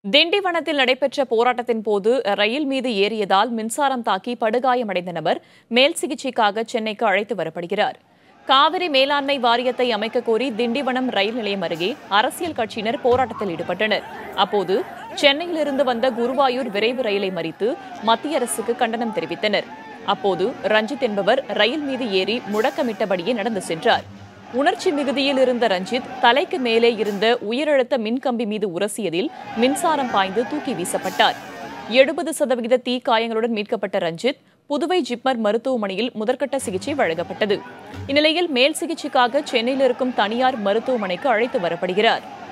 திண்டிவனத்தில் நடைபெற்ற போராட்டத்தின் போது ரயில் மீது ஏறியதால் மின்சாரம் தாக்கி படுகாயமடைந்த நபர் மேல் சிகிச்சைக்காக சென்னைக்கு அழைத்து வரப்படுகிறார் காவிரி மேலாண்மை வாரியத்தை அமைக்க கோரி திண்டிவனம் ரயில் நிலையம் அருகே அரசியல் கட்சியினர் போராட்டத்தில் ஈடுபட்டனர் அப்போது சென்னையிலிருந்து வந்த குருவாயூர் விரைவு ரயிலை மறித்து மத்திய அரசுக்கு கண்டனம் தெரிவித்தனர் அப்போது ரஞ்சித் என்பவர் ரயில் மீது ஏறி முழக்கமிட்டபடியே நடந்து சென்றார் உணர்ச்சி மிகுதியில் இருந்த ரஞ்சித் தலைக்கு மேலே இருந்த உயரழுத்த மின்கம்பி மீது உரசியதில் மின்சாரம் பாய்ந்து தூக்கி வீசப்பட்டார் எழுபது சதவிகித தீ காயங்களுடன் மீட்கப்பட்ட ரஞ்சித் புதுவை ஜிப்மர் மருத்துவமனையில் முதற்கட்ட சிகிச்சை வழங்கப்பட்டது இந்நிலையில் மேல் சிகிச்சைக்காக சென்னையில் இருக்கும் தனியார் மருத்துவமனைக்கு அழைத்து வரப்படுகிறார்